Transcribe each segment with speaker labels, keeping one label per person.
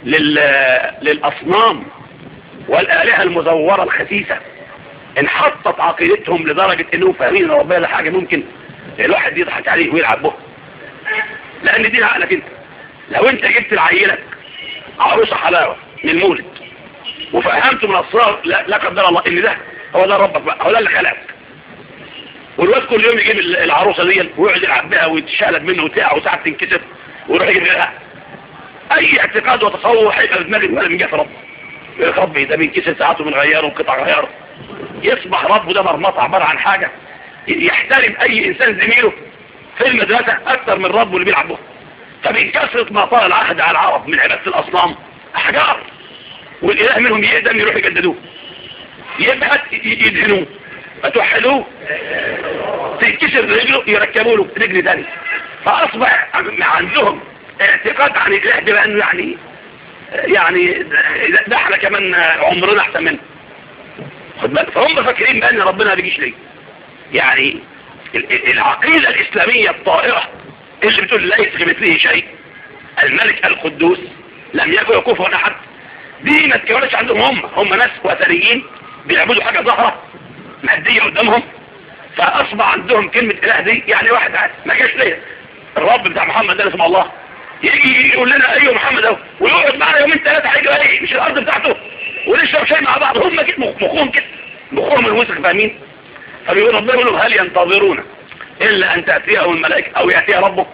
Speaker 1: لل... للأصنام والآلهة المزورة الخسيسة انحطت عقيدتهم لدرجة انهم فاهمين ان ربنا ده حاجة ممكن الواحد يضحك عليه ويلعب به لان دي عقلك انت لو انت جبت لعيلك عروسة حلاوة من المولد وفهمته من اسرار لا, لا قدر الله ان ده هو ده ربك بقى هو ده اللي خلقك والواد كل يوم يجيب العروسة دي ويقعد يلعب بها ويتشالد منه وتقع وساعات تنكسر ويروح يجيب غيرها اي اعتقاد وتصور هيبقى في دماغك ولا من جهه ربك يا ربي ده بينكسر ساعاته من غيره وقطع غيره يصبح ربه ده مرمطة عبارة عن حاجة يحترم اي انسان زميله في المدرسة اكتر من ربه اللي بيلعب به فمن كثرة ما طال العهد على العرب من عبادة الاصنام احجار والاله منهم يقدم يروح يجددوه يبعت يدهنوه فتوحدوه تنكسر رجله يركبوا له رجل تاني فاصبح عندهم اعتقاد عن الاله ده بانه يعني يعني ده احنا كمان عمرنا احسن منه خد بالك فهم فاكرين بان ربنا ما بيجيش ليه يعني العقيدة الاسلامية الطائرة اللي بتقول لا يسغبت ليه شيء الملك القدوس لم يكن يكفوا احد دي ما تكونش عندهم هم هم ناس وثنيين بيعبدوا حاجة ظاهرة مادية قدامهم فاصبح عندهم كلمة اله دي يعني واحد عاد ما جاش ليه الرب بتاع محمد ده اسمه الله يجي يقول لنا ايوه محمد اهو ويقعد معنا يومين ثلاثة هيجي ايه مش الارض بتاعته ونشرب شاي مع بعض هم كده مخهم كده مخهم الوسخ فاهمين فبيقول ربنا يقول لهم هل ينتظرون الا ان تاتيهم الملائكه او ياتي ربك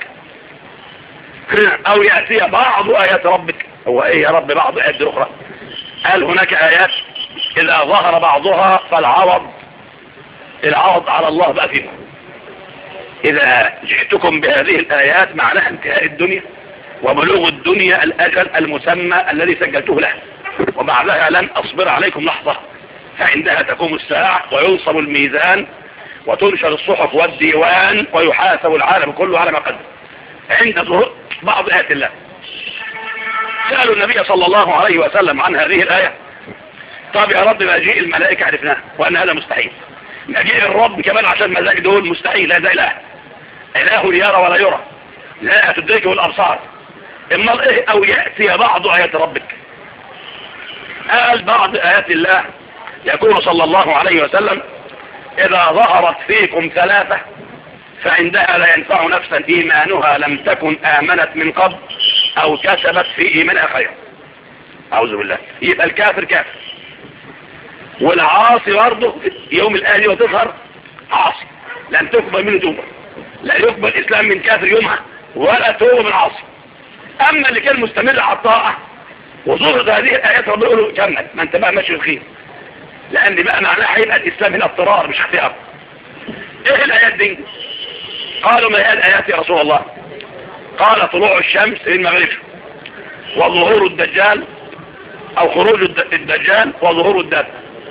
Speaker 1: او ياتي بعض ايات ربك هو ايه يا رب بعض ايات الاخرى قال هناك ايات اذا ظهر بعضها فالعوض العوض على الله بقى فيهم اذا جئتكم بهذه الايات معناها انتهاء الدنيا وبلوغ الدنيا الاجل المسمى الذي سجلته له وبعدها لن أصبر عليكم لحظة فعندها تقوم الساعة وينصب الميزان وتنشر الصحف والديوان ويحاسب العالم كله على ما قدم عند ظهور بعض آيات الله سألوا النبي صلى الله عليه وسلم عن هذه الآية طب يا رب مجيء الملائكة عرفناه وأن هذا مستحيل مجيء الرب كمان عشان مزاج دول مستحيل هذا إله إله يرى ولا يرى لا تدركه الأبصار إما إيه أو يأتي بعض آيات ربك قال بعض آيات الله يقول صلى الله عليه وسلم إذا ظهرت فيكم ثلاثة فعندها لا ينفع نفسا إيمانها لم تكن آمنت من قبل أو كسبت في إيمانها خيرا أعوذ بالله يبقى الكافر كافر والعاصي برضه يوم الآية وتظهر عاصي لن تقبل منه توبة لا يقبل الإسلام من كافر يومها ولا توبة من عاصي أما اللي كان مستمر على الطاعة وظهرت هذه الآيات ربنا يقول له كمل ما انت بقى ماشي الخير لأن بقى معناها هيبقى الإسلام هنا اضطرار مش اختيار ايه الآيات دي قالوا ما هي الآيات يا رسول الله قال طلوع الشمس من مغربها وظهور الدجال أو خروج الدجال وظهور الدب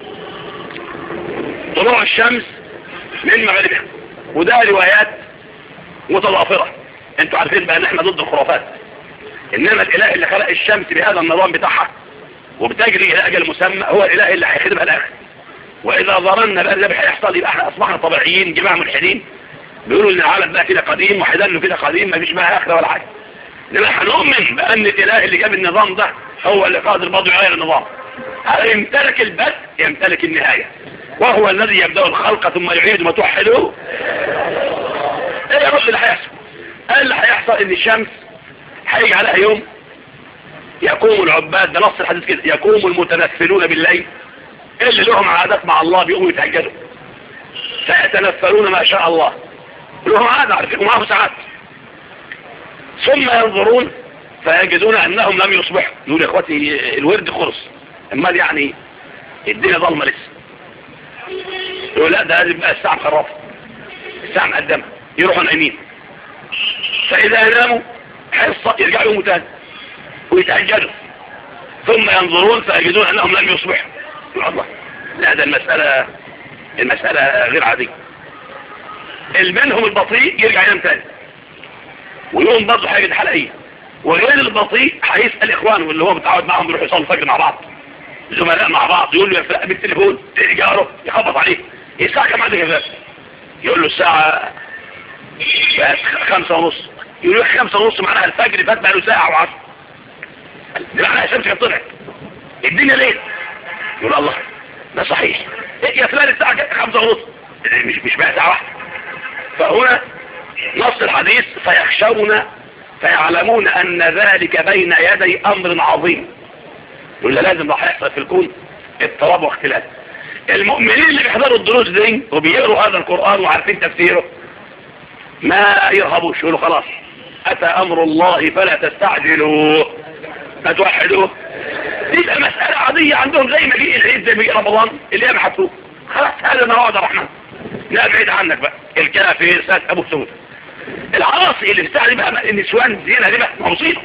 Speaker 1: طلوع الشمس من مغربها وده روايات متضافرة انتوا عارفين بقى ان احنا ضد الخرافات انما الاله اللي خلق الشمس بهذا النظام بتاعها وبتجري الى اجل مسمى هو الاله اللي هيخدمها الاخر واذا ظننا بقى اللي هيحصل يبقى احنا اصبحنا طبيعيين جماعه ملحدين بيقولوا ان العالم ده كده قديم وحيدانه كده قديم ما فيش بقى اخره ولا حاجه انما هنؤمن بان الاله اللي جاب النظام ده هو اللي قادر برضه يغير النظام يمتلك البدء يمتلك النهايه وهو الذي يبدا الخلق ثم يعيد ما توحده ايه يا رب اللي هيحصل قال اللي هيحصل ان الشمس هيجي عليها يوم يقوم العباد ده نص الحديث كده يقوم المتنفلون بالليل اللي لهم عادات مع الله بيقوموا يتهجدوا فيتنفلون ما شاء الله لهم عادة عارفين ومعهم ساعات ثم ينظرون فيجدون انهم لم يصبحوا يقول يا اخواتي الورد خلص اما يعني الدنيا ظلمه لسه يقول لا ده لازم بقى الساعه مخرفه الساعه مقدمه يروحوا نايمين فاذا ناموا حصه يرجعوا يوموا تاني ويتهجدوا ثم ينظرون فيجدون انهم لم يصبحوا يقول الله لا ده المساله المساله غير عاديه منهم البطيء يرجع ينام تاني ويوم برضه هيجد حلقيه وغير البطيء هيسال اخوانه اللي هو متعود معاهم بيروحوا يصلوا الفجر مع بعض زملاء مع بعض يقول له يفرق بالتليفون جاره يخبط عليه الساعه كام عندك يا فندم يقول له الساعه بقت خمسة ونص يقول له خمسة ونص معناها الفجر فات بقى له ساعه وعشر دي معناها الشمس كانت طلعت الدنيا ليه يقول الله ده صحيح إيه يا فلان الساعة خمسة ونص مش مش بقى ساعة واحدة فهنا نص الحديث فيخشون فيعلمون أن ذلك بين يدي أمر عظيم يقول لازم راح يحصل في الكون اضطراب واختلاف المؤمنين اللي بيحضروا الدروس دي وبيقروا هذا القرآن وعارفين تفسيره ما يرهبوش يقولوا خلاص أتى أمر الله فلا تستعجلوا فتوحدوه دي بقى مسألة عادية عندهم زي ما جه العيد زي ما جه رمضان اللي هي محطوط خلاص هذا ما وعد الرحمن لا بعيد عنك بقى الكافر سات أبو سود العاصي اللي بتاع دي بقى النسوان زينة دي بقى مصيبة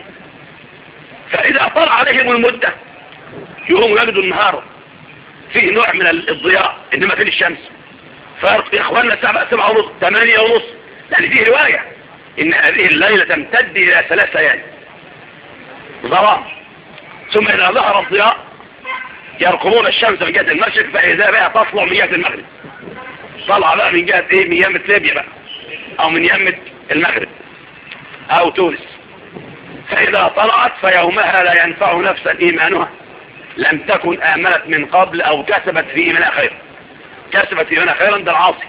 Speaker 1: فإذا طلع عليهم المدة يقوموا يجدوا النهار فيه نوع من الضياء إنما فين الشمس فرق يا إخواننا الساعة سبعة ونص ثمانية ونص يعني فيه رواية إن هذه الليلة تمتد إلى ثلاث ليالي ظلام ثم إذا ظهر الضياء يرقبون الشمس من جهة المشرق فإذا بقى تطلع من جهة المغرب طلع بقى من جهة إيه من يمة ليبيا بقى أو من يمة المغرب أو تونس فإذا طلعت فيومها لا ينفع نفسا إيمانها لم تكن آمنت من قبل أو كسبت في إيمانها خيرا كسبت في إيمانها خيرا ده العاصي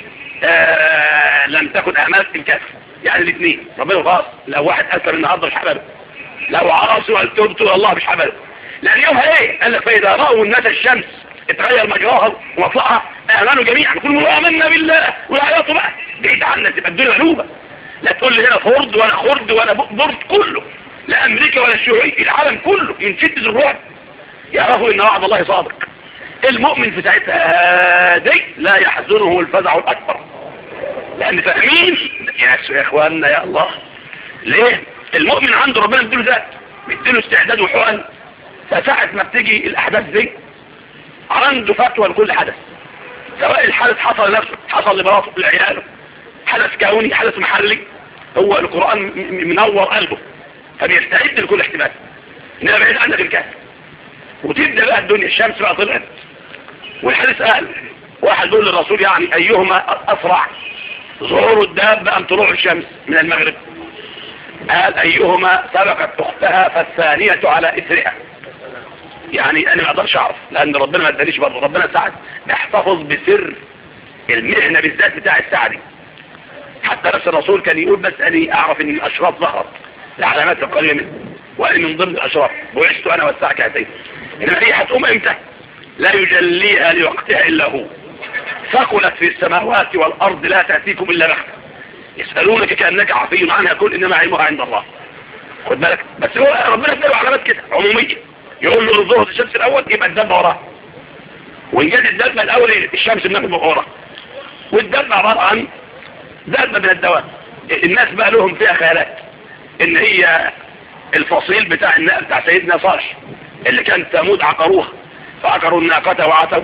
Speaker 1: آه لم تكن آمنت الكسب يعني الاثنين ربنا خلاص لو واحد أسلم النهارده مش حبله لو عاصوا قال تبتوا الله مش حبله لأن يومها إيه قال لك فإذا رأوا الناس الشمس اتغير مجراها ومطلعها آمنوا جميعا كلوا آمنا بالله والعياطوا بقى بعيد عنا تبقى الدنيا غلوبة لا تقول لي هنا فرد ولا خرد ولا برد كله لا أمريكا ولا الشيوعية العالم كله من شدة الرعب يعرفوا إن وعد الله صادق المؤمن في ساعتها دي لا يحزنه الفزع الأكبر لأن فاهمين يا إخواننا يا الله ليه المؤمن عنده ربنا بيديله ذات بيديله استعداد وحقن فساعة ما بتيجي الأحداث دي عنده فتوى لكل حدث سواء الحدث حصل لنفسه حصل لمراته لعياله حدث كوني حدث محلي هو القرآن منور قلبه فبيستعد لكل احتمال انما بعيد عنك الكهف وتبدأ بقى الدنيا الشمس بقى طلعت والحديث قال واحد يقول للرسول يعني ايهما اسرع ظهور الدابة ام طلوع الشمس من المغرب قال ايهما سبقت اختها فالثانية على اثرها يعني انا ما اقدرش اعرف لان ربنا ما ادانيش برضه ربنا ساعد احتفظ بسر المهنة بالذات بتاع الساعة دي حتى نفس الرسول كان يقول بس اني اعرف ان الاشراف ظهرت العلامات القليلة منه وقال من ضمن الاشراف بعثت انا والساعة كهتين انما هي هتقوم امتى لا يجليها لوقتها الا هو ثقلت في السماوات والارض لا تأتيكم الا بغتة يسألونك كأنك عفي عنها كل انما علمها عند الله خد بالك بس هو ربنا اداله علامات كده عمومية يقول له الظهر الشمس الاول يبقى الدبة وراه وان جت الدبة الاول الشمس بنفسه وراه والدبة عبارة عن دبة من الدواب الناس بقى لهم فيها خيالات ان هي الفصيل بتاع النقل بتاع سيدنا صالح اللي كان ثمود عقروها فعقروا الناقة وعتوا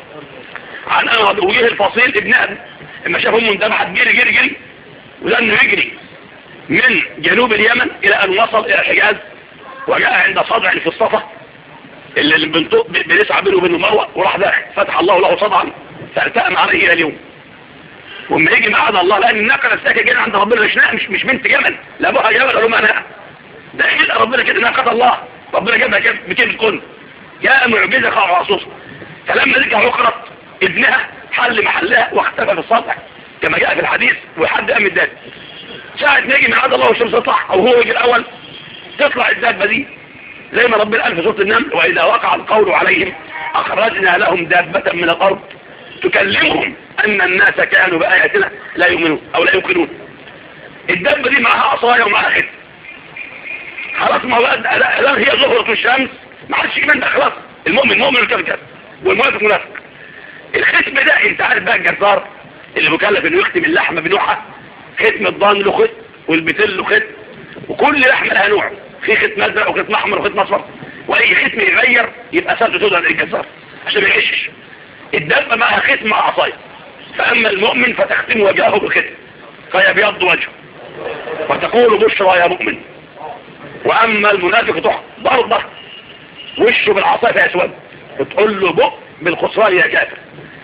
Speaker 1: عن أنهض وجه الفصيل ابن أبن اما شافهم مندبحت جري جري جري وده انه يجري من جنوب اليمن الى ان وصل الى الحجاز وجاء عند صدع في الصفا اللي بنطق بنسعى بينه وبين المروه وراح داخل فتح الله له صدعا فالتأم عليه الى اليوم وما يجي معاذ الله لان الناقه نفسها جايه عند ربنا مش مش مش بنت جمل لا ابوها جمل قالوا ما انا ده خلق ربنا كده ناقه الله ربنا جابها كده بكلمه كن جاء معجزه خاصه فلما ذكر عقرت ابنها حل محلها واختفى في السطح كما جاء في الحديث وحد قام الداد ساعة ما يجي معاد الله والشمس تطلع او هو يجي الاول تطلع الدابة دي زي ما ربنا قال في سورة النمل واذا وقع القول عليهم اخرجنا لهم دابة من الارض تكلمهم ان الناس كانوا بآياتنا لا يؤمنون او لا يوقنون الدابة دي معها عصاية ومعها ختم خلاص ما هو الان هي ظهرة الشمس ما حدش ايمان ده خلاص المؤمن مؤمن الكافر والمنافق منافق الختم ده انت عارف بقى الجزار اللي مكلف انه يختم اللحمة بنوعها ختم الضان له ختم والبتل له ختم وكل لحمة لها نوع في ختم ازرق وختم احمر وختم اصفر واي ختم يغير يبقى سالته تقول عند الجزار عشان ما يغشش الدابة معها ختم مع عصايه فاما المؤمن فتختم وجهه بالختم فيبيض وجهه وتقول بشرى يا مؤمن واما المنافق تحت ضربه وشه بالعصايه فيسود وتقول له بق بالخسران يا كافر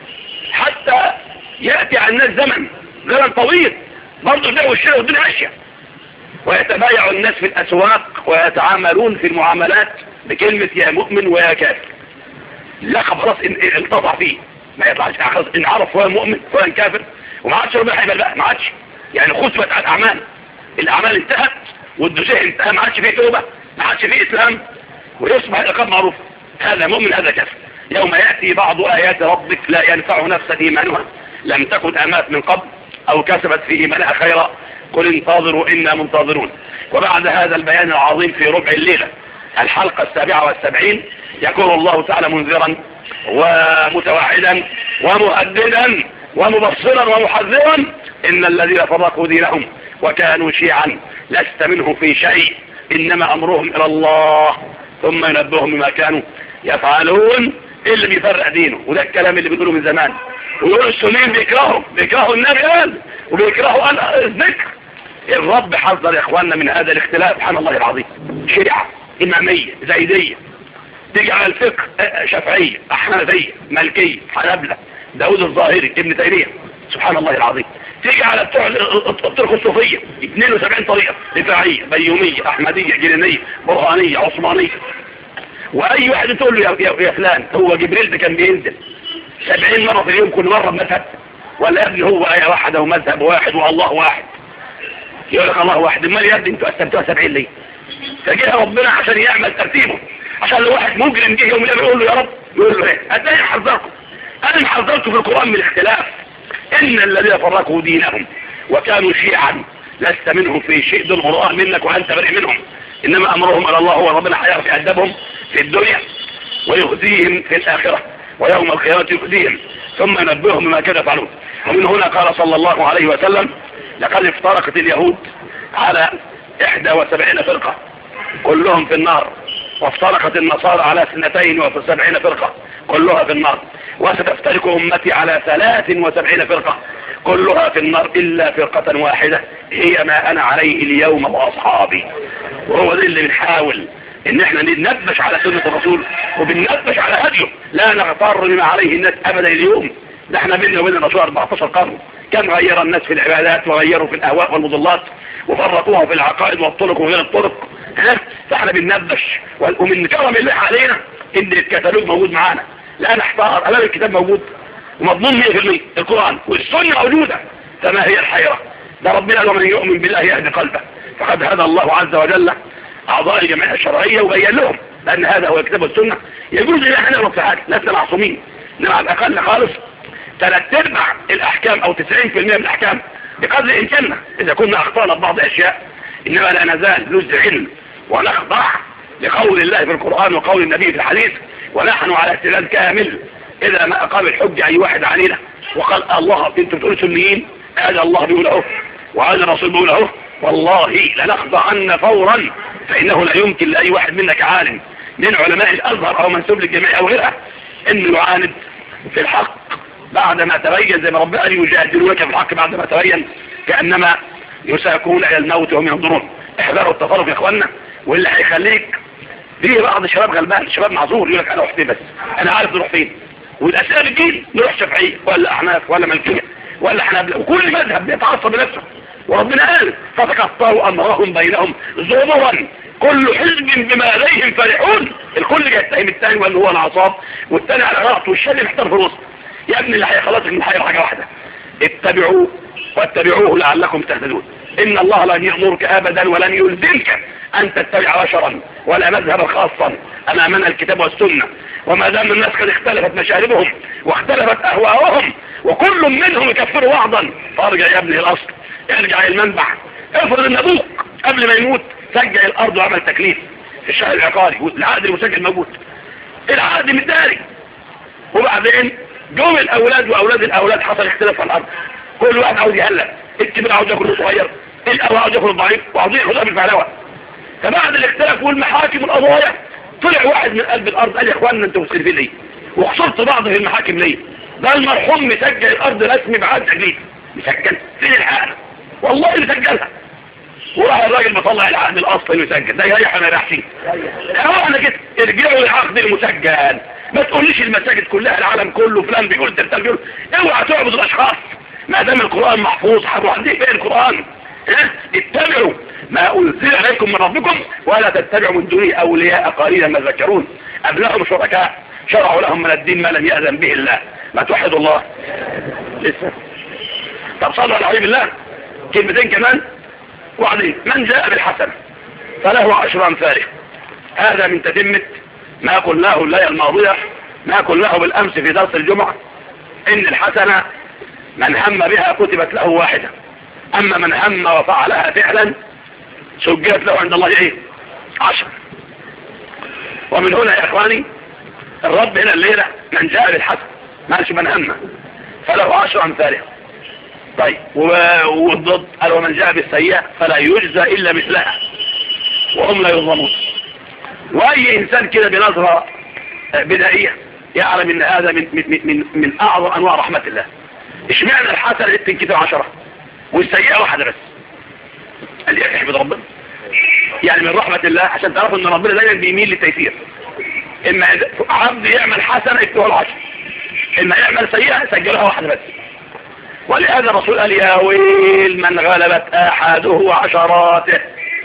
Speaker 1: حتى يأتي على الناس زمن زمن طويل برضه ده والشيء والدنيا ماشية ويتبايع الناس في الأسواق ويتعاملون في المعاملات بكلمة يا مؤمن ويا كافر لقب خلاص انتطع فيه ما يطلعش خلاص ان عرف هو مؤمن هو كافر وما عادش ربنا هيبقى بقى ما عادش يعني خطبت على الاعمال الاعمال انتهت والدسيه انتهى ما عادش فيه توبه ما عادش فيه اسلام ويصبح العقاب معروف هذا مؤمن هذا كافر يوم ياتي بعض ايات ربك لا ينفع نفسا ايمانها لم تكن امات من قبل او كسبت في ايمانها خيرا قل انتظروا انا منتظرون وبعد هذا البيان العظيم في ربع الليله الحلقه السابعه والسبعين يكون الله تعالى منذرا ومتوعدا ومهددا ومبصرا ومحذرا إن الذين فرقوا دينهم وكانوا شيعا لست منهم في شيء إنما أمرهم إلى الله ثم ينبههم بما كانوا يفعلون اللي بيفرق دينه وده الكلام اللي بيقوله من زمان ويقولوا السنين بيكرهوا بيكرهوا النبي قال وبيكرهوا الذكر الرب حذر يا اخواننا من هذا الاختلاف سبحان الله العظيم شيعة إمامية زيدية تيجي على الفقه شافعية أحنفية مالكية حنبلة داود الظاهري ابن تيمية سبحان الله العظيم تيجي على بتوع الطرق الصوفية 72 طريقة دفاعية بيومية أحمدية جيرانية برهانية عثمانية وأي واحد تقول له يا, يا فلان هو جبريل ده كان بينزل 70 مرة في اليوم كل مرة بمذهب ولا يا ابني هو آية واحدة ومذهب واحد والله واحد يقول لك الله واحد امال يا ابني انتوا قسمتوها 70 ليه فجاء ربنا عشان يعمل ترتيبه عشان لو واحد مجرم جه يوم القيامه يقول له يا رب يقول له ايه ازاي حذركم انا حذرت في القران من الاختلاف ان الذين فرقوا دينهم وكانوا شيعا لست منهم في شيء دول قران منك وانت بريء منهم انما امرهم على الله هو ربنا هيعرف يأدبهم في الدنيا ويخزيهم في الاخره ويوم القيامه يخزيهم ثم ينبههم بما كانوا يفعلون ومن هنا قال صلى الله عليه وسلم لقد افترقت اليهود على 71 فرقه كلهم في النار وافترقت النصارى على اثنتين وسبعين فرقة كلها في النار وستفترق أمتي على ثلاث وسبعين فرقة كلها في النار إلا فرقة واحدة هي ما أنا عليه اليوم وأصحابي وهو ده اللي بنحاول ان احنا نتنبش على سنة الرسول وبننبش على هديه لا نغتر بما عليه الناس ابدا اليوم ده احنا بيننا وبين الرسول 14 قرن كم غير الناس في العبادات وغيروا في الاهواء والمضلات وفرقوها في العقائد والطرق وغير الطرق فاحنا بننبش ومن كرم الله علينا ان الكتالوج موجود معانا لا نحتار امام الكتاب موجود ومضمون 100% القرآن والسنة موجودة فما هي الحيرة ده ربنا قال ومن يؤمن بالله يهدي قلبه فقد هدى الله عز وجل اعضاء الجمعية الشرعية وبين لهم لان هذا هو الكتاب والسنة يجوز ان احنا نغلط في حاجة لسنا معصومين انما على الاقل خالص ثلاث ارباع الاحكام او 90% من الاحكام بقدر امكاننا اذا كنا اخطانا ببعض الاشياء انما لا نزال نزل علم ونخضع لقول الله في القرآن وقول النبي في الحديث ونحن على استدلال كامل إذا ما أقام الحج أي واحد علينا وقال الله انتم تقولوا سنيين هذا الله بيقول اهو وهذا الرسول بيقول اهو والله لنخضعن فورا فإنه لا يمكن لأي واحد منا كعالم من علماء الأزهر أو منسوب للجميع أو غيرها أنه يعاند في الحق بعد ما تبين زي ما ربنا قال يجادلونك في الحق بعد ما تبين كأنما يساكون إلى الموت وهم ينظرون احذروا التفرق يا اخوانا واللي هيخليك في بعض الشباب غلبان شباب معذور يقول لك انا اروح فين بس انا عارف نروح فين والاسئله بتجيلي نروح شافعيه ولا احناف ولا ملكيه ولا حنابله وكل مذهب بيتعصب بنفسه وربنا قال فتقطعوا امرهم بينهم زبرا كل حزب بما لديهم فرحون الكل يتهم الثاني وان هو العصاب والثاني على غلط والشل محتار في الوسط يا ابني اللي هيخلصك من حاجه حاجه واحده اتبعوه واتبعوه لعلكم تهتدون ان الله لن يأمرك ابدا ولن يلزمك ان تتبع بشرا ولا مذهبا خاصا امامنا الكتاب والسنة وما دام الناس قد اختلفت مشاربهم واختلفت اهواءهم وكل منهم يكفر بعضا فارجع يا ابني الاصل ارجع المنبع افرض ان ابوك قبل ما يموت سجل الارض وعمل تكليف في الشهر العقاري والعقد المسجل موجود العقد مداري وبعدين جم الاولاد واولاد الاولاد حصل اختلاف في الارض كل واحد عاوز يهلك الكبير عاوز ياكل صغير الأول عاوز ياكل الضعيف وعاوز ياخد قبل الفهلوة فبعد الاختلاف والمحاكم والقضايا طلع واحد من قلب الارض قال يا اخوانا انتوا مختلفين ليه وخسرت بعض في المحاكم ليه ده المرحوم مسجل الارض رسمي بعد تجديد مسجل فين الحقنا والله مسجلها وراح الراجل مطلع العقد الاصلي ويسجل ده يريح ولا يريحش اهو انا كده ارجعوا للعقد المسجل ما تقوليش المساجد كلها العالم كله فلان بيقول ترتال بيقول اوعى تعبد الاشخاص ما دام القرآن محفوظ هتروح عندي فين القرآن ها اتبعوا ما انزل عليكم من ربكم ولا تتبعوا من دونه اولياء قليلا ما تذكرون ام لهم شركاء شرعوا لهم من الدين ما لم يأذن به الله ما توحدوا الله لسه طب صلوا على حبيب الله كلمتين كمان وبعدين من جاء بالحسنة فله عشر أمثاله هذا من تتمة ما قلناه الليلة الماضية ما قلناه بالأمس في درس الجمعة إن الحسنة من هم بها كتبت له واحدة أما من هم وفعلها فعلا سجلت له عند الله إيه عشر ومن هنا يا إخواني الرب هنا الليلة من جاء بالحسن ماشي من هم فله عشر أمثالها طيب والضد قال ومن جاء بالسيئة فلا يجزى إلا مثلها وهم لا يظلمون وأي إنسان كده بنظرة بدائية يعلم ان هذا من, من, من, من اعظم انواع رحمة الله اشمعنى الحسنة اللي بتنكتب عشرة والسيئة واحدة بس قال لي احمد ربنا يعني من رحمة الله عشان تعرفوا ان ربنا دايما بيميل للتيسير اما عبد يعمل حسنة يكتبها العشر اما يعمل سيئة سجلها واحدة بس ولهذا الرسول قال يا ويل من غلبت احاده عشراته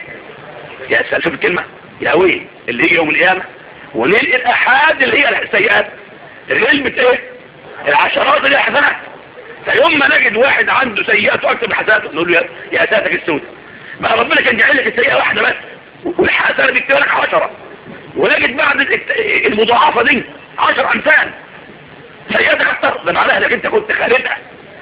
Speaker 1: يا سأل شوف الكلمة يا ويل اللي هي يوم القيامة ونلقي الأحاد اللي هي السيئات غلبة ايه العشرات اللي هي حسنات فيوم ما نجد واحد عنده سيئات واكتب بحسناته نقول له يا ساتك السود ما ربنا كان جعل لك السيئة واحدة بس والحسنة بيكتب لك عشرة ونجد بعد المضاعفة دي عشر أمثال سيئاتك أكتر ده معناها انك انت كنت خالدها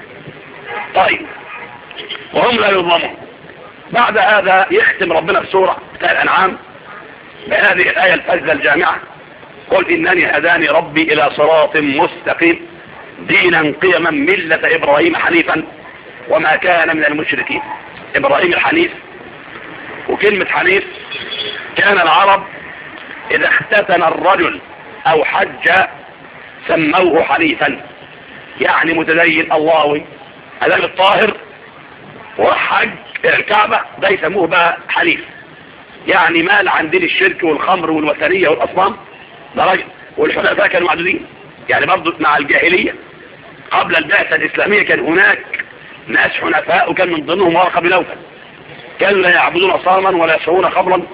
Speaker 1: طيب وهم لا يظلمون بعد هذا يختم ربنا بسورة بتاع الأنعام بهذه الآية الفجة الجامعة قل إنني هداني ربي إلى صراط مستقيم دينا قيما ملة إبراهيم حنيفا وما كان من المشركين إبراهيم الحنيف وكلمة حنيف كان العرب إذا اختتن الرجل أو حج سموه حنيفا يعني متدين اللهوي هذا الطاهر وحج الكعبة ده يسموه بقى حنيف يعني مال عن دين الشرك والخمر والوثنية والأصنام ده راجل والحنفاء كانوا معدودين يعني برضه مع الجاهلية قبل البعثة الإسلامية كان هناك ناس حنفاء وكان من ضمنهم ورقة بلوفا كانوا لا يعبدون صنما ولا يشربون خمرا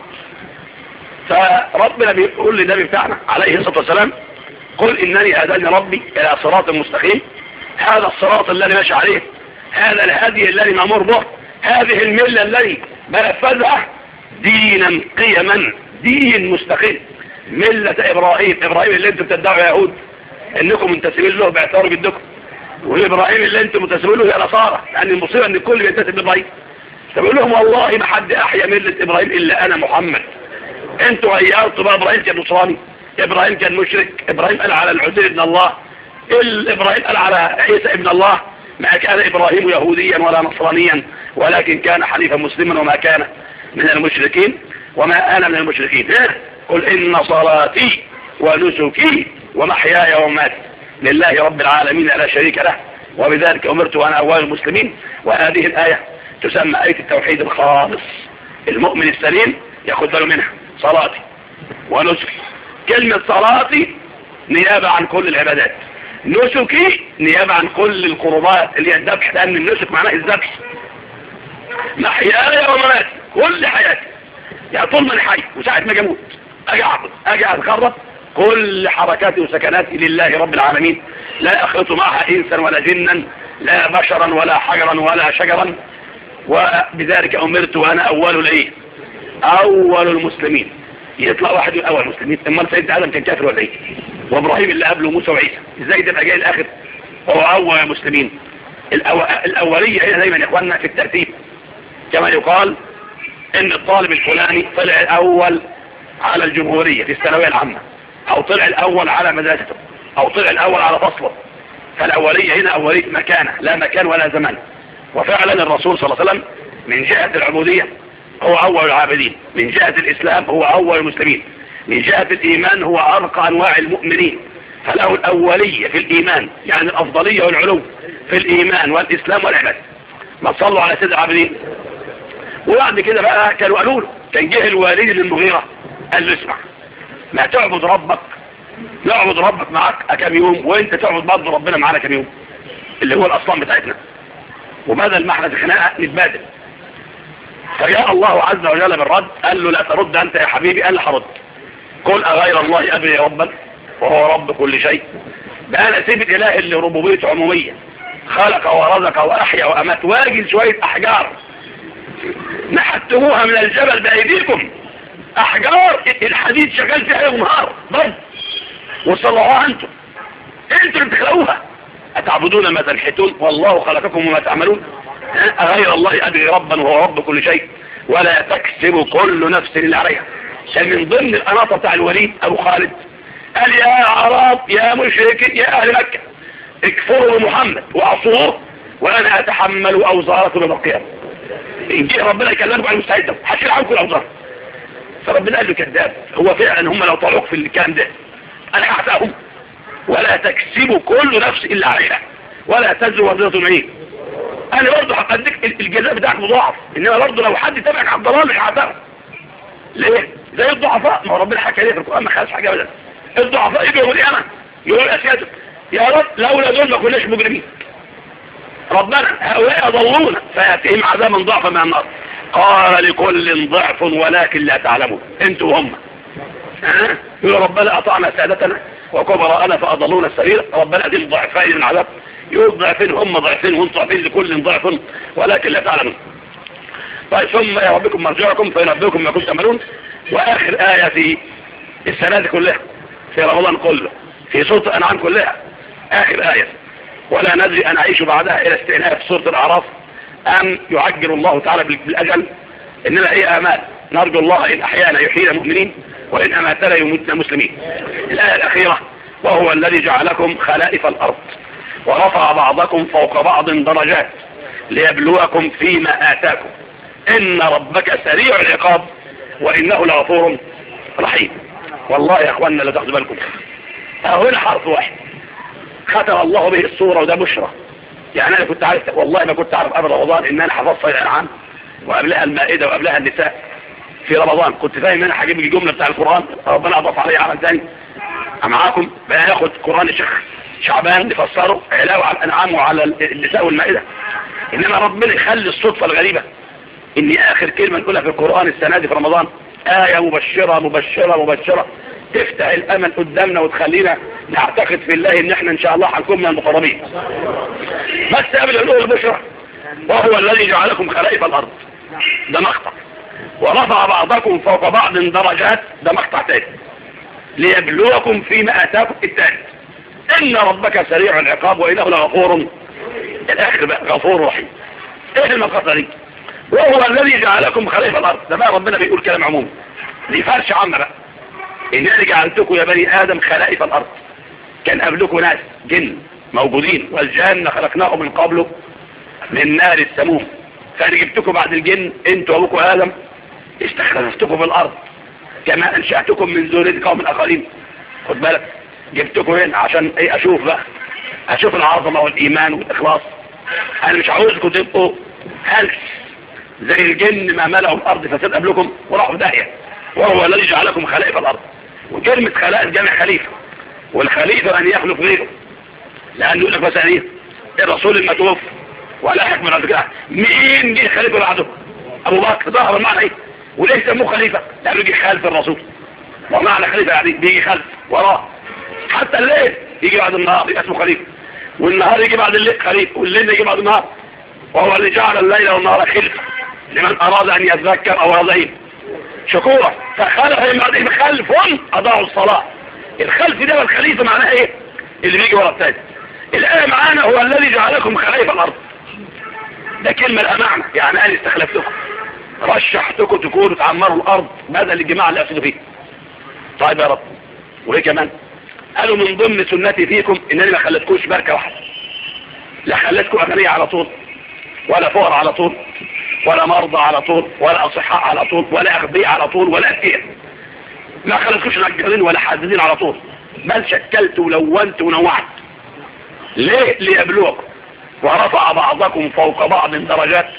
Speaker 1: فربنا بيقول للنبي بتاعنا عليه الصلاة والسلام قل إنني هداني ربي إلى صراط مستقيم هذا الصراط الذي ماشي عليه هذا الهدي الذي نمر به هذه الملة التي بنفذها دينا قيما دين مستقيم ملة إبراهيم إبراهيم اللي انتم بتدعوا يا يهود انكم منتسبين له باعتبار جدكم وإبراهيم اللي انتم منتسبين له يا نصارى لأن المصيبة ان الكل بينتسب لإبراهيم فبيقول لهم والله ما حد أحيا ملة إبراهيم إلا أنا محمد انتوا غيرتوا بقى إبراهيم كان نصراني إبراهيم كان مشرك إبراهيم قال على العزير ابن الله إبراهيم قال على عيسى ابن الله ما كان إبراهيم يهوديا ولا نصرانيا ولكن كان حنيفا مسلما وما كان من المشركين وما أنا من المشركين قل إن صلاتي ونسكي ومحياي وماتي لله رب العالمين لا شريك له وبذلك أمرت وأنا أول المسلمين وهذه الآية تسمى آية التوحيد الخالص المؤمن السليم ياخذ باله منها صلاتي ونسكي كلمة صلاتي نيابة عن كل العبادات نسكي نيابة عن كل القربات اللي هي الذبح لأن النسك معناه الذبح محياي ومماتي كل حياتي يعني طول ما انا حي وساعة ما جموت اجي اعبد اجي اتخرب كل حركاتي وسكناتي لله رب العالمين لا اخلط معها انسا ولا جنا لا بشرا ولا حجرا ولا شجرا وبذلك امرت وانا اول الايه اول المسلمين يطلع واحد من اول المسلمين اما سيدنا ادم كان كافر ولا ايه وابراهيم اللي قبله موسى وعيسى ازاي تبقى جاي الاخر هو اول المسلمين الأو... الاوليه هي دايما يا اخواننا في الترتيب كما يقال ان الطالب الفلاني طلع الاول على الجمهورية في الثانوية العامة او طلع الاول على مدرسته او طلع الاول على فصله فالاولية هنا اولية مكانة لا مكان ولا زمان وفعلا الرسول صلى الله عليه وسلم من جهة العبودية هو اول العابدين من جهة الاسلام هو اول المسلمين من جهة الايمان هو ارقى انواع المؤمنين فله الاولية في الايمان يعني الافضلية والعلو في الايمان والاسلام والعباد ما تصلوا على سيد العابدين وبعد كده بقى كانوا قالوا له كان جه الوالد للمغيرة قال له اسمع ما تعبد ربك نعبد ربك معاك كم يوم وانت تعبد برضه ربنا معانا كم يوم اللي هو الاصنام بتاعتنا وبدل ما احنا في خناقه نتبادل فجاء الله عز وجل بالرد قال له لا ترد انت يا حبيبي انا هرد قل اغير الله ابني ربا وهو رب كل شيء بقى انا سيب الاله اللي ربوبيته عموميه خلق ورزق واحيا وامات واجل شويه احجار نحتموها من الجبل بايديكم احجار الحديد شغال فيها يوم نهار ضرب وصلوها انتم انتم اللي بتخلقوها اتعبدون ما تنحتون والله خلقكم وما تعملون اغير الله ادري ربا وهو رب كل شيء ولا تكسب كل نفس الا عليها كان من ضمن الاناطه بتاع الوليد ابو خالد قال يا عرب يا مشركين يا اهل مكه اكفروا بمحمد واعصوه وانا اتحمل اوزاركم يوم القيامه ان جه ربنا يكلمكم على المستعد ده هشيل عنكم الاوزار فربنا قال له كذاب هو فعلا هم لو طلعوك في الكلام ده انا هعتقهم ولا تكسب كل نفس الا عليها ولا تزر وزرة معين انا برضه هقدك الجزاء بتاعك مضاعف انما برضه لو حد تابعك على الضلال هعترف ليه زي الضعفاء ما هو ربنا حكى ليه في القران ما خلاش حاجه ابدا الضعفاء يجوا يوم القيامه يقول اسيادك يا رب لولا دول ما كناش مجرمين ربنا هؤلاء ضلونا فياتيهم عذابا ضعفا من النار قال لكل ضعف ولكن لا تعلمون انتوا وهم ها يقول ربنا اطعنا سادتنا وكبراءنا فاضلونا السبيل ربنا اديهم ضعفين من عذاب يقول ضعفين هم ضعفين وانتم ضعفين لكل ضعف ولكن لا تعلمون طيب ثم يا ربكم مرجعكم فينبئكم ما كنتم تعملون واخر ايه في السنه دي كلها في رمضان كله في سوره الانعام كلها اخر ايه ولا ندري ان اعيش بعدها الى استئناف سوره الاعراف ام يعجل الله تعالى بالاجل انما هي امال نرجو الله ان احيانا يحيينا مؤمنين وان اماتنا يموتنا مسلمين الايه الاخيره وهو الذي جعلكم خلائف الارض ورفع بعضكم فوق بعض درجات ليبلوكم فيما آتاكم إن ربك سريع العقاب وإنه لغفور رحيم والله يا أخواننا لا تاخذوا بالكم هنا حرف واحد ختم الله به الصورة وده بشرى يعني أنا كنت عارف والله ما كنت عارف قبل رمضان إن أنا حفظت الأنعام وقبلها المائدة وقبلها النساء في رمضان كنت فاهم أنا هجيب الجملة بتاع القرآن ربنا أضاف علي عمل ثاني معاكم بقى ياخد قرآن الشيخ شعبان نفسره علاوة على الأنعام وعلى النساء والمائدة إنما ربنا يخلي الصدفة الغريبة إن آخر كلمة نقولها في القرآن السنة دي في رمضان آية مبشرة مبشرة مبشرة تفتح الأمل قدامنا وتخلينا نعتقد في الله إن احنا إن شاء الله هنكون من المقربين بس قبل أن نقول البشرة وهو الذي جعلكم خلائف الأرض ده مقطع ورفع بعضكم فوق بعض درجات ده مقطع تاني ليبلوكم فيما آتاكم الثالث إن ربك سريع العقاب وإنه لغفور الآخر بقى غفور رحيم إيه المقطع دي وهو الذي جعلكم خليفة الأرض ده بقى ربنا بيقول كلام عمومي دي فرش عامة بقى إنني جعلتكم يا بني آدم خلائف الأرض كان قبلكم ناس جن موجودين والجان خلقناه من قبله من نار السموم فأنا جبتكم بعد الجن انتوا وابوكم آدم استخلفتكم في الأرض كما أنشأتكم من ذرية قوم آخرين خد بالك جبتكم هنا عشان ايه اشوف بقى اشوف العظمة والايمان والاخلاص انا مش عاوزكم تبقوا هلس زي الجن ما ملأوا الارض فساد قبلكم وراحوا داهية وهو الذي جعلكم خلائف الارض وكلمة خلائف جمع خليفة والخليفة ان يخلف غيره لانه يقول لك مثلا ايه الرسول المتوفى ولا حكم من كده مين جه خليفة بعده ابو بكر ظهر المعنى ايه وليه سموه خليفة لانه يجي خلف الرسول ومعنى خليفة يعني بيجي خلف وراه حتى الليل يجي بعد النهار يبقى اسمه خليفة والنهار يجي بعد الليل خليفة والليل يجي بعد النهار وهو اللي جعل الليل والنهار خلفة لمن أراد أن يتذكر أو يضيف شكورا فخلف من بعدهم خلف أضاعوا الصلاة الخلف ده والخليفة معناه إيه اللي بيجي ورا الثاني الآية معانا هو الذي جعلكم خلائف الأرض ده كلمة الأمانة يعني أنا استخلفتكم رشحتكم تكونوا تعمروا الأرض بدل الجماعة اللي أفسدوا فيه طيب يا رب وإيه كمان قالوا من ضمن سنتي فيكم انني ما خلتكوش بركة واحدة لا خلتكم اغنياء على طول ولا فقر على طول ولا مرضى على طول ولا اصحاء على طول ولا اغبياء على طول ولا اثير ما خلتكوش نجارين ولا حاسدين على طول بل شكلت ولونت ونوعت ليه ليبلوكم ورفع بعضكم فوق بعض درجات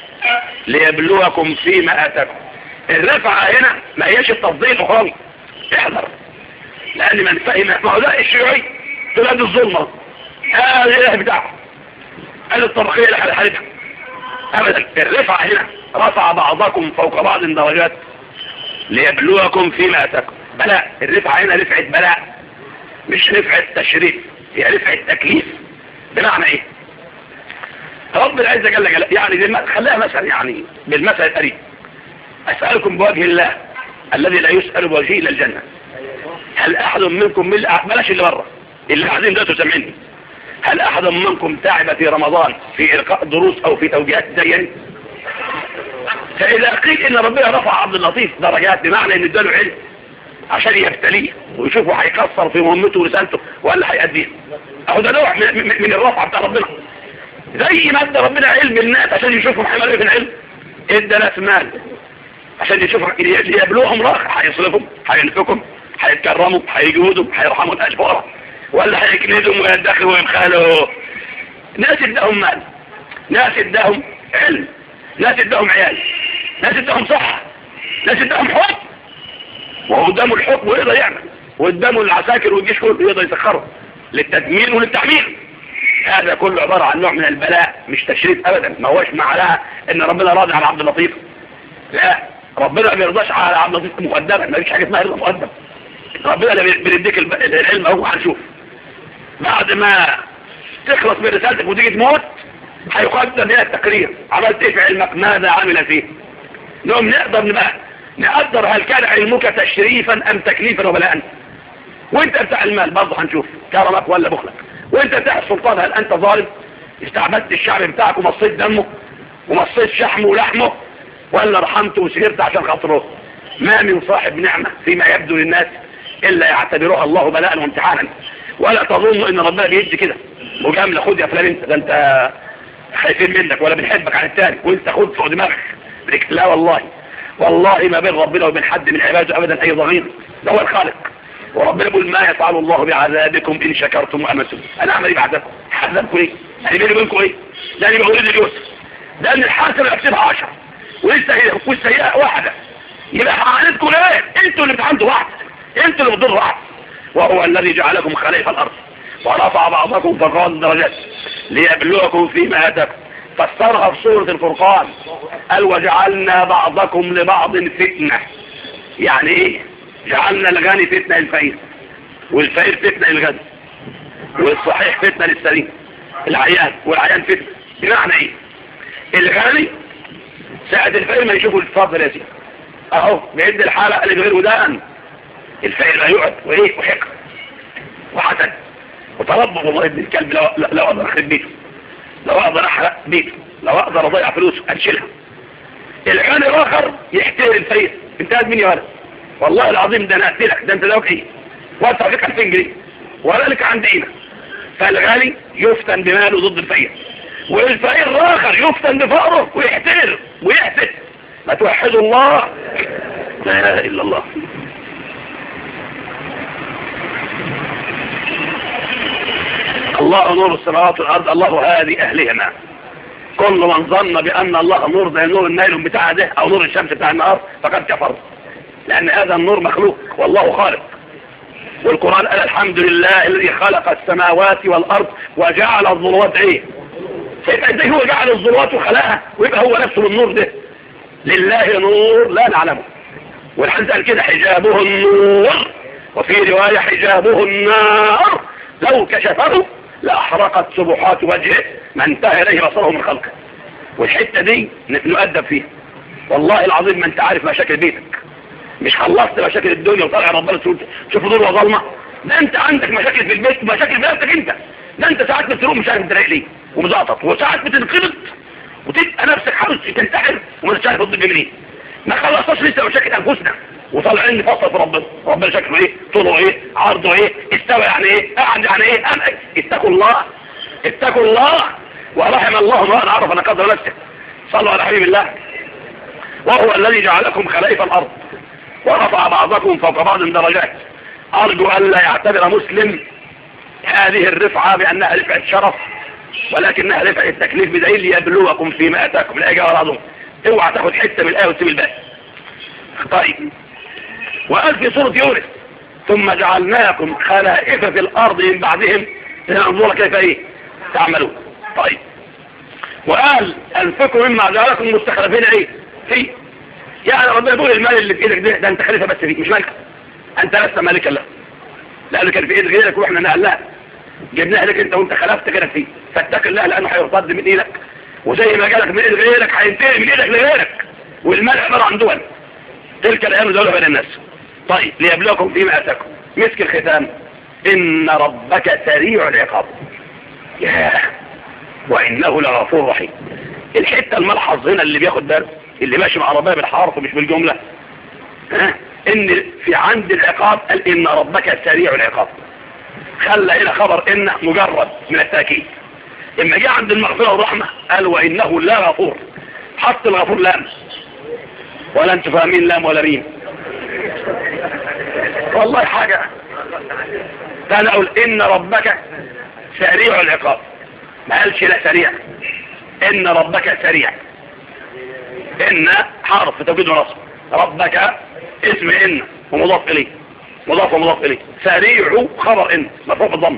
Speaker 1: ليبلوكم فيما اتاكم الرفعة هنا ما هيش التفضيل اخروي احذر لان من فهم ما هو ده الشيوعي بلاد الظلمة هذا الاله بتاعه قال الطبقية اللي حالتها ابدا الرفعة هنا رفع بعضكم فوق بعض درجات ليبلوكم فيما اتاكم بلاء الرفعة هنا رفعة بلاء مش رفعة تشريف هي رفعة تكليف بمعنى ايه رب العزة جل جلاله يعني بالم- خليها مثلا يعني بالمثل القريب اسألكم بوجه الله الذي لا يسأل بوجهه الى الجنة هل احد منكم من بلاش اللي بره اللي قاعدين دلوقتي سامعيني هل احد منكم تعب في رمضان في القاء دروس او في توجيهات زيني فاذا قيل ان ربنا رفع عبد اللطيف درجات بمعنى ان اداله علم عشان يبتليه ويشوفه هيكسر في مهمته ورسالته ولا هيأديها اهو ده نوع من, من من الرفع بتاع ربنا زي ما ادى ربنا علم الناس عشان يشوفهم هيعملوا ايه في العلم ادى ناس مال عشان يشوفوا يبلوهم راح هيصرفهم هينفقهم هيتكرموا هيجودوا هيرحموا الاشبار ولا هيكندهم ويدخلوا ويبخلوا ناس اداهم مال ناس اداهم علم ناس اداهم عيال ناس اداهم صحة ناس اداهم حب وهو قدامه الحكم ويقدر يعمل وقدامه العساكر والجيش كله يقدر يسخره للتدمير وللتحمير هذا كله عبارة عن نوع من البلاء مش تشريف ابدا ما هوش معناها ان ربنا راضي على عبد اللطيف لا ربنا ما بيرضاش على عبد اللطيف مقدما ما فيش حاجه اسمها رضا مقدم ربنا اللي بيديك الب- العلم اهو هنشوف بعد ما تخلص من رسالتك وتيجي تموت هيقدم لنا التقرير عملت ايه في علمك ماذا عمل فيه نقوم نقدر نبقى نقدر هل كان علمك تشريفا ام تكليفا وبلاء وانت بتاع المال برضه هنشوف كرمك ولا بخلك وانت بتاع السلطان هل انت ظالم استعبدت الشعب بتاعك ومصيت دمه ومصيت شحمه ولحمه ولا رحمته وسهرت عشان خاطره ما من صاحب نعمة فيما يبدو للناس الا يعتبرها الله بلاء وامتحانا ولا تظن ان ربنا بيدي كده مجاملة خد يا فلان انت ده انت خايفين منك ولا بنحبك عن التاني وانت خد فوق دماغك بلك لا والله والله ما بين ربنا وبين حد من عباده ابدا اي ضغير ده هو الخالق وربنا يقول ما يفعل الله بعذابكم ان شكرتم وامنتم انا اعمل ايه بعذابكم عذابكم ايه يعني بيني وبينكم ايه ده اللي بقول اليوسف ده ان الحاسبه يكتبها 10 والسيئه والسيئه واحده يبقى حقنتكم ايه انتوا اللي بتعملوا واحد انتوا اللي بتضروا واحد وهو الذي جعلكم خليفه الارض ورفع بعضكم فوق درجات ليبلوكم فيما اتاكم فسرها في سورة الفرقان قال وجعلنا بعضكم لبعض فتنة يعني ايه جعلنا الغني فتنة للفقير والفقير فتنة للغني والصحيح فتنة للسليم العيان والعيان فتنة بمعنى ايه الغني ساعة الفقير ما يشوفوا الفضل يا سيدي اهو بيد الحالة اللي بغير ودان الفقير لا يقعد وايه وحقد وحسد وتربط والله ابن الكلب لو, لو اقدر اخرب بيته لو اقدر احرق بيته لو اقدر اضيع فلوسه انشلها الغني الاخر يحترم الفقير انت قاعد مين يا ولد والله العظيم ده انا اقتلك ده انت ده ايه وادفع فيك 2000 جنيه ولا لك عند ايدك فالغني يفتن بماله ضد الفقير والفقير الاخر يفتن بفقره ويحتر ويحسد ما توحدوا الله لا اله الا الله الله نور السماوات والارض الله هادي اهلهما كل من ظن بان الله نور زي نور النايلون بتاع ده او نور الشمس بتاع النهار فقد كفر لان هذا النور مخلوق والله خالق والقرآن قال الحمد لله الذي خلق السماوات والارض وجعل الظلمات ايه فيبقى ازاي هو جعل الظلمات وخلقها ويبقى هو نفسه النور ده لله نور لا نعلمه والحديث قال كده حجابه النور وفي رواية حجابه النار لو كشفه لأحرقت سبحات وجهه ما انتهى إليه بصره من خلقه والحتة دي نؤدب فيها والله العظيم ما انت عارف مشاكل بيتك مش خلصت مشاكل الدنيا وطلع ربنا تقول شوف دول وظلمة ده انت عندك مشاكل في البيت ومشاكل في نفسك انت ده انت ساعات بتروح مش عارف تلاقي ليه ومزقطط وساعات بتنقلط وتبقى نفسك عاوز تنتحر ومش عارف تضرب منين ما خلصناش لسه مشاكل انفسنا وطالعين نفصل في ربنا ربنا شكله ايه طوله ايه عرضه ايه استوى يعني ايه قعد يعني ايه أم إيه؟ اتقوا الله اتقوا الله ورحم الله ما عرف انا قدر نفسه صلوا على حبيب الله وهو الذي جعلكم خلائف الارض ورفع بعضكم فوق بعض درجات ارجو ان لا يعتبر مسلم هذه الرفعة بانها رفعة شرف ولكنها رفعة تكليف بدليل ليبلوكم فيما اتاكم الايه والعظم اوعى تاخد حتة من الايه وتسيب الباقي طيب وقال في سورة يونس ثم جعلناكم خلائف في الارض من بعدهم لننظر كيف ايه تعملون طيب وقال انفقوا مما جعلكم مستخلفين ايه فيه يعني ربنا يقول المال اللي في ايدك ده, ده انت خليفه بس فيه مش مالك انت لست مالكا له لانه كان في ايد غيرك واحنا نقلناها جبناها لك انت وانت خلفت كده فيه فاتق الله لانه هيرتد من ايدك وزي ما جالك من ايد غيرك هينتهي من ايدك لغيرك والمال عباره عن دول تلك الايام دولة بين الناس طيب ليبلوكم فيما اتاكم مسك الختام ان ربك سريع العقاب ياه وانه لغفور رحيم الحته الملحظ هنا اللي بياخد باله اللي ماشي مع ربنا بالحرف ومش بالجمله ها ان في عند العقاب قال ان ربك سريع العقاب خلى هنا خبر ان مجرد من التاكيد اما جاء عند المغفره والرحمه قال وانه لا غفور حط الغفور لام ولا انتوا فاهمين لام ولا مين والله حاجه انا اقول ان ربك سريع العقاب ما قالش لا سريع ان ربك سريع ان حرف توكيد ونصب ربك اسم ان ومضاف اليه مضاف ومضاف اليه سريع خبر ان مرفوع بالضم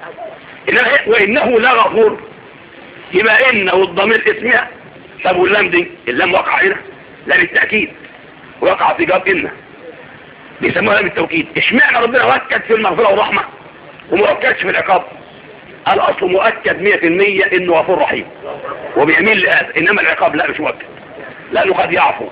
Speaker 1: وانه لا غفور يبقى ان والضمير اسمها طب واللام دي اللام وقع هنا لا بالتاكيد وقع في جواب ان بيسموها لام التوكيد اشمعنى ربنا ركز في المغفره والرحمه ومركزش في العقاب الاصل مؤكد 100% انه غفور رحيم وبيميل لهذا انما العقاب لا مش مؤكد لانه قد يعفو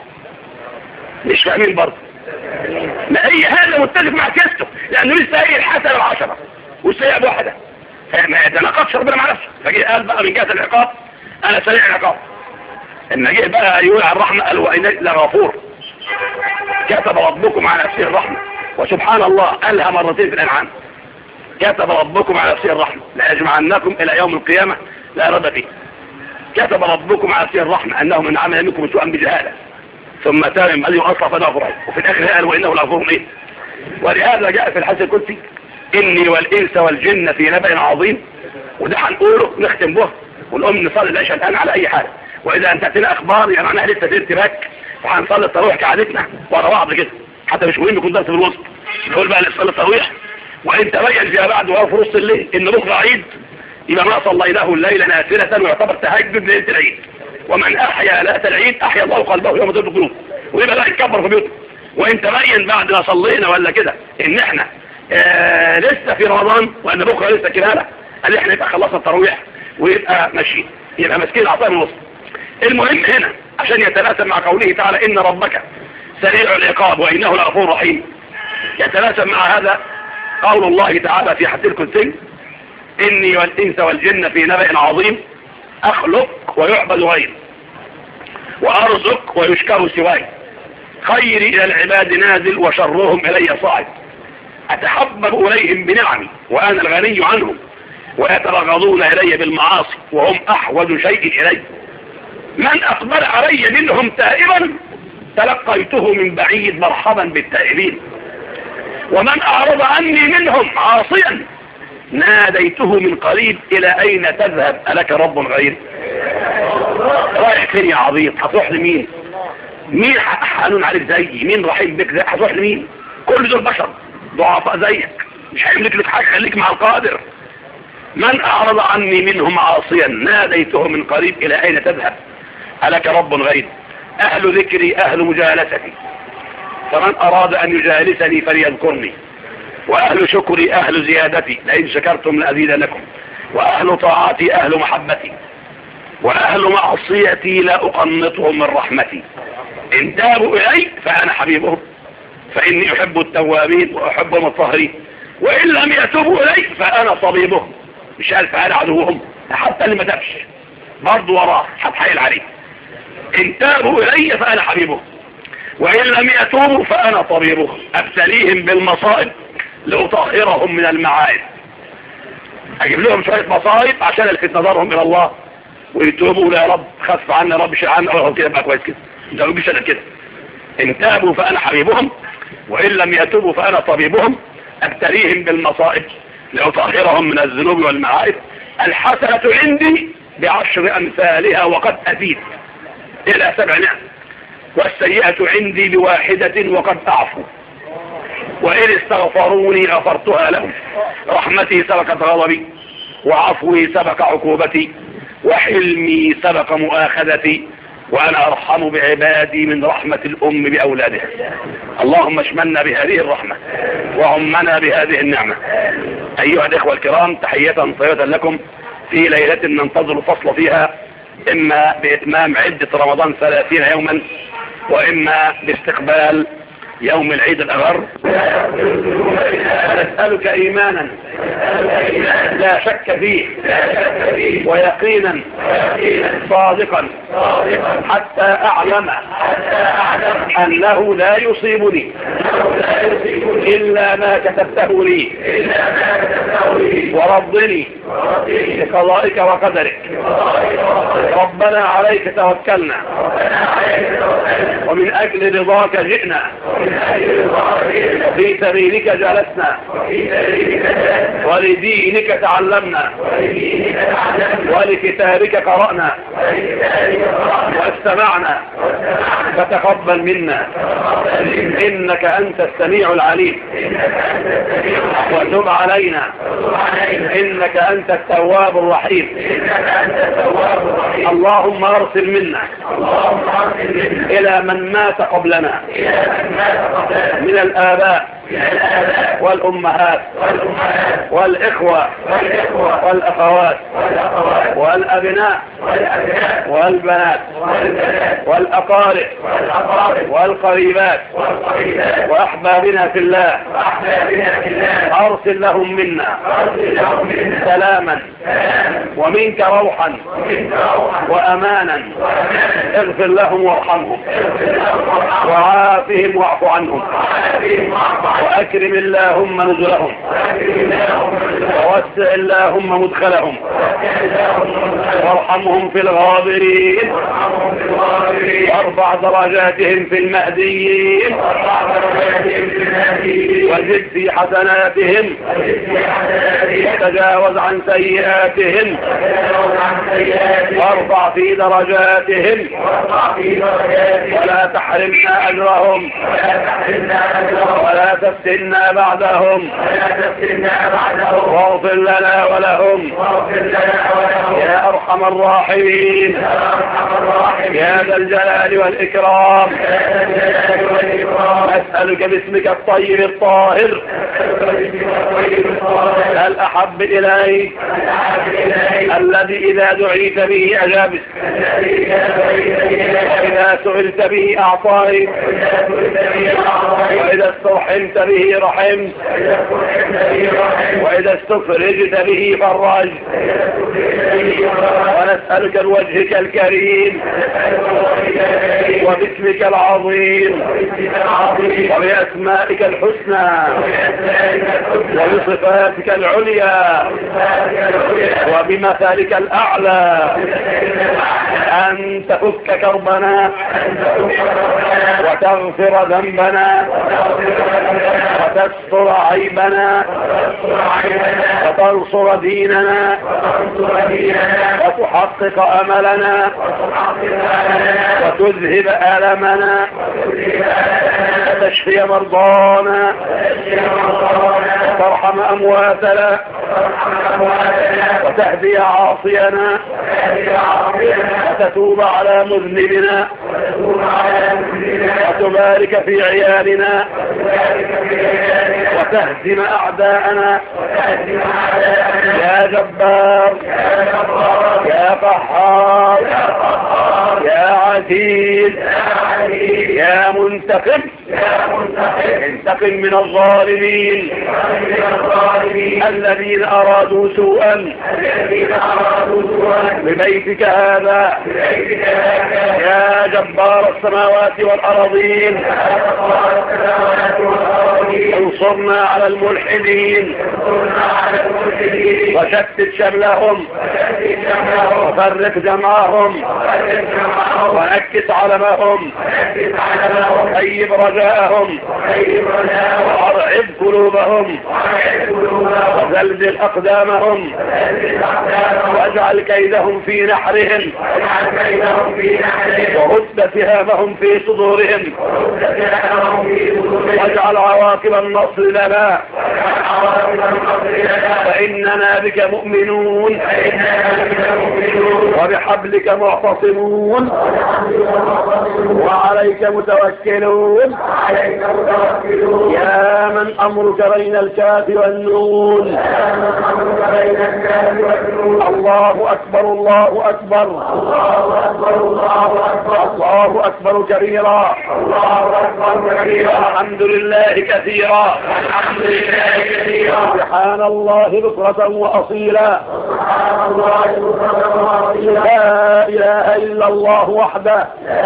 Speaker 1: مش فاهمين برضه ما اي هذا متفق مع كيسته لانه لسه هي الحسنه العشره والسيئه بواحده ما يتناقضش ربنا مع نفسه فجي قال بقى من جهه العقاب انا سريع العقاب اما جه بقى يقول على الرحمه قال وان لغفور كتب ربكم على نفسه الرحمه وسبحان الله قالها مرتين في الانعام كتب ربكم على نفسه الرحمه لاجمعنكم الى يوم القيامه لا ريب فيه كتب ربكم على نفسه الرحمه انه من عمل منكم سوءا بجهاله ثم تاب من أن أصلا فنغفر وفي الآخر قال وإنه لغفور إيه ولهذا جاء في الحديث القدسي إني والإنس والجن في نبأ عظيم وده هنقوله نختم به ونقوم نصلي العشاء الآن على أي حال وإذا أنت تأتينا أخبار يعني معناها لسه في ارتباك فهنصلي التراويح كعادتنا ورا بعض كده حتى مش مهم يكون درس في الوسط نقول بقى نصلي التراويح وإن تبين فيما بعد وهو في نص الليل إن بكرة عيد يبقى ما صليناه الليل نافلة ويعتبر تهجد ليلة العيد ومن أحيا ليلة العيد أحيا الله قلبه يوم تدخل القلوب ويبقى لا يتكبر في بيوته وإن تبين بعد ما صلينا ولا كده إن إحنا آه لسه في رمضان وإن بكرة لسه كده قال إحنا يبقى خلصنا التراويح ويبقى ماشيين يبقى ماسكين العصايه من الوسط المهم هنا عشان يتناسب مع قوله تعالى إن ربك سريع العقاب وإنه لغفور رحيم يتناسب مع هذا قول الله تعالى في حديث الكرسي إني والإنس والجن في نبأ عظيم أخلق ويعبد غيري وأرزق ويشكر سواي خيري إلى العباد نازل وشرهم إلي صاعد أتحبب إليهم بنعمي وأنا الغني عنهم ويترغضون إلي بالمعاصي وهم أحوج شيء إلي من أقبل علي منهم تائبا تلقيته من بعيد مرحبا بالتائبين ومن أعرض عني منهم عاصيا ناديته من قريب إلى أين تذهب ألك رب غير رايح فين يا عبيط هتروح لمين مين حنون عليك زيي مين رحيم بك زي هتروح لمين كل دول بشر ضعفاء زيك مش هيملك لك حاجة خليك مع القادر من أعرض عني منهم عاصيا ناديته من قريب إلى أين تذهب ألك رب غير أهل ذكري أهل مجالستي فمن أراد أن يجالسني فليذكرني وأهل شكري أهل زيادتي لئن شكرتم لأزيدنكم وأهل طاعتي أهل محبتي وأهل معصيتي لا أقنطهم من رحمتي إن تابوا إلي فأنا حبيبهم فإني أحب التوابين وأحب المطهرين وإن لم يتوبوا إلي فأنا طبيبهم مش قال فأنا عدوهم حتى اللي ما تابش برضه وراه هتحايل عليه إن تابوا إلي فأنا حبيبهم وإن لم يتوبوا فأنا طبيبهم أبتليهم بالمصائب لأطهرهم من المعايب أجيب لهم شوية مصائب عشان الفت نظرهم إلى الله ويتوبوا يا رب خف عنا رب شيء عنا أو كده بقى كويس كده ده مش أنا كده إن تابوا فأنا حبيبهم وإن لم يتوبوا فأنا طبيبهم أبتليهم بالمصائب لأطهرهم من الذنوب والمعايب الحسنة عندي بعشر أمثالها وقد أزيد إلى سبع نعم والسيئة عندي بواحدة وقد أعفو وإن استغفروني غفرتها لهم رحمتي سبقت غضبي وعفوي سبق عقوبتي وحلمي سبق مؤاخذتي وأنا أرحم بعبادي من رحمة الأم بأولادها اللهم اشملنا بهذه الرحمة وعمنا بهذه النعمة أيها الإخوة الكرام تحية طيبة لكم في ليلة ننتظر الفصل فيها إما بإتمام عدة رمضان ثلاثين يوما وإما باستقبال يوم العيد الأغر نسألك إيمانا لا شك فيه ويقينا صادقا حتى أعلم أنه لا يصيبني إلا ما كتبته لي ورضني بقضائك وقدرك ربنا عليك توكلنا ومن أجل رضاك جئنا في سبيلك جلسنا ولدينك تعلمنا ولكتابك قرأنا واستمعنا فتقبل منا إنك أنت السميع العليم وتب علينا إنك أنت التواب الرحيم اللهم أرسل منا إلى من مات قبلنا من الآباء والأمهات والإخوة والأخوات والأبناء والبنات والأقارب والقريبات وأحبابنا في الله أرسل لهم منا سلاما ومنك روحا وأمانا اغفر لهم وارحمهم وعافهم واعف عنهم وأكرم اللهم نزلهم ووسع اللهم مدخلهم وارحمهم في الغابرين وارفع درجاتهم في المهديين وزد في حسناتهم وتجاوز عن سيئاتهم وارفع في درجاتهم ولا تحرمنا أجرهم ولا تفتنا بعدهم واغفر لنا ولهم يا أرحم الراحمين يا ذا الجلال والإكرام أسألك باسمك الطيب الطاهر الأحب إليك الذي إذا دعيت به أجابت وإذا سئلت به أعطاك وإذا استرحمت به رحمت وإذا استفرجت به فرجت ونسألك بوجهك الكريم وباسمك العظيم وبأسمائك الحسنى وبصفاتك العليا وبمثالك الأعلى أن تفك كربنا وتغفر ذنبنا وتستر عيبنا وتنصر ديننا وتحقق أملنا وتذهب ألمنا وتشفي مرضانا وترحم أمواتنا وتهدي عاصينا وتتوب على مذنبنا وتبارك في عيالنا وتهزم أعداءنا يا جبار يا قهار يا عزيز يا منتقم انتقم من الظالمين الذين أرادوا سوءا ببيتك هذا يا جبار السماوات والأرضين انصرنا على الملحدين وشتت شملهم وفرق جمعهم ونكس علمهم طيب رجاءهم وارعب قلوبهم وزلزل أقدامهم واجعل كيدهم في نحرهم ورد سهامهم في صدورهم واجعل عواقب النصر لنا فإننا بك مؤمنون وبحبلك معتصمون وعليك متوكلون يا من أمرك بين الكاف والنون الله أكبر الله أكبر الله أكبر كبيرا الحمد لله كثيرا سبحان الله بكرة وأصيلا لا إله إلا الله وحده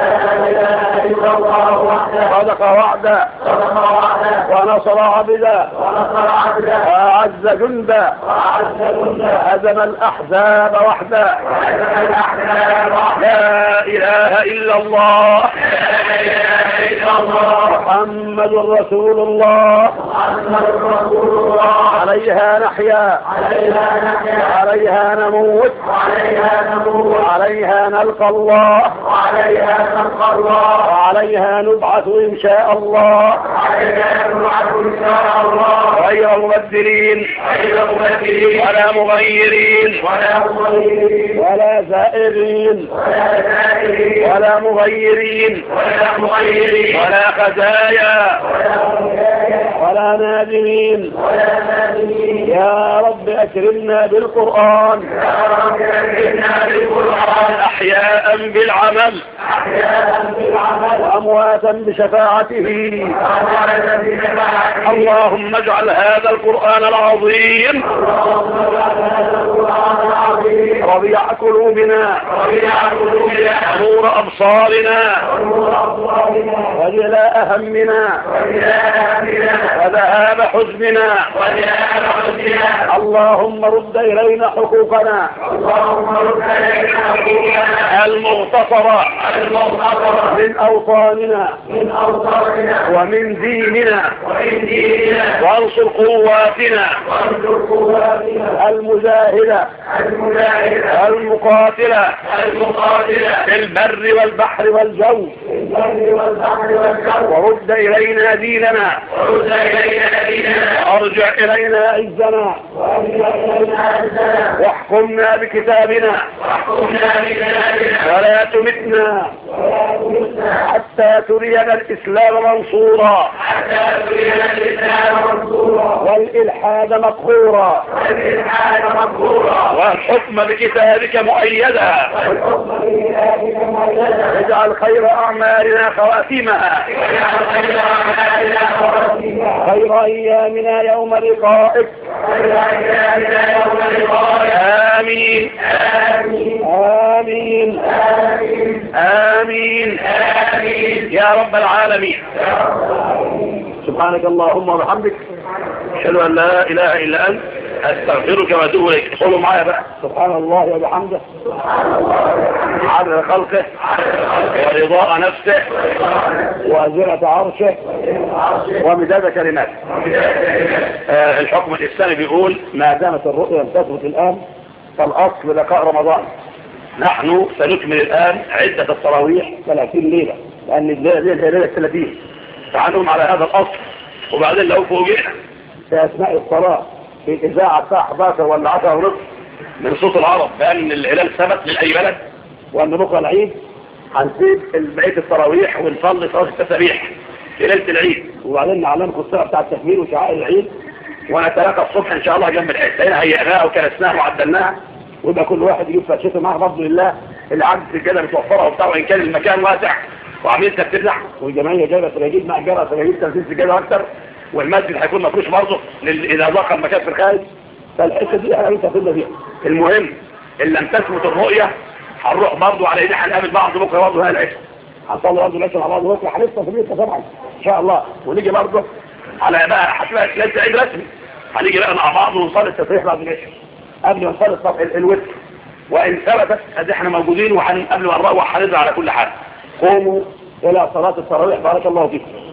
Speaker 1: صدق وعدا ونصر عبدا وأعز جندا هزم الأحزاب وحدا لا إله إلا الله محمد رسول الله عليها نحيا عليها نموت عليها نلقى الله وعليها نبعث إن شاء الله غير مبدلين ولا مغيرين ولا زائرين ولا مغيرين ولا خزايا ولا نادمين يا رب أكرمنا بالقرآن أحياء بالعمل وأمواتا بشفاعته اللهم اجعل هذا القرآن العظيم ربيع قلوبنا نور أبصارنا وجلاء همنا وذهاب حزننا اللهم رد إلينا حقوقنا المغتصرة من أوطاننا ومن ديننا وانصر قواتنا المجاهدة المقاتلة في البر والبحر والجو ورد إلينا ديننا ارجع إلينا عزنا واحكمنا بكتابنا ولا تمتنا حتى ترينا الإسلام منصورا والإلحاد مقهورا والحكم بكتابك مؤيدا اجعل خير أعمالنا خواتيمها خير أيامنا يوم لقائك آمين آمين آمين يا رب العالمين سبحانك اللهم وبحمدك أشهد أن لا إله إلا أنت أستغفرك وأتوب إليك ادخلوا معايا بقى سبحان الله وبحمده عدد خلقه ورضاء نفسه وأزرة عرشه ومداد كلماته آه الحكم الإسلامي بيقول ما دامت الرؤيا لم تثبت الآن فالأصل لقاء رمضان نحن سنكمل الآن عدة التراويح 30 ليلة لأن الليلة دي هي ليلة 30 فعنهم على هذا الأصل وبعدين لو فوجئنا في أثناء الصلاة في الإذاعة الساعة 11 ولا 10 ونصف من صوت العرب بأن الهلال ثبت من أي بلد وأن بكرة العيد هنسيب بقية التراويح ونصلي صلاة التسابيح في ليلة العيد وبعدين نعلمكم الصلاة بتاع التكبير وشعائر العيد ونتلاقى الصبح إن شاء الله جنب الحته هنا هيئناها وكنسناها وعدلناها ويبقى كل واحد يجيب فرشته معاه بفضل الله العدد كده متوفره وبتاع وان كان المكان واسع وعاملين تبتدع والجمعيه جايبه سجاجيد مع جرى سجاجيد 30 سجاده اكتر والمسجد هيكون مفروش برضه لل- اذا ضاق المكان في الخارج فالحته دي احنا لسه فينا فيها المهم ان لم تثبت الرؤيه هنروح برضه على ايدينا هنقابل بعض بكره برضه هنا العشاء هنصلي برضه العشاء مع بعض بكره هنفطر في بيتنا طبعا ان شاء الله ونيجي برضه على بقى هتبقى ليله عيد رسمي هنيجي بقى مع بعض ونصلي التسريح بعد العشاء قبل ما نصلي الصبح ال- الوتر وان ثبتت ادي احنا موجودين وقبل ما نروح هنرجع على كل حال قوموا الى صلاه التراويح بارك الله فيكم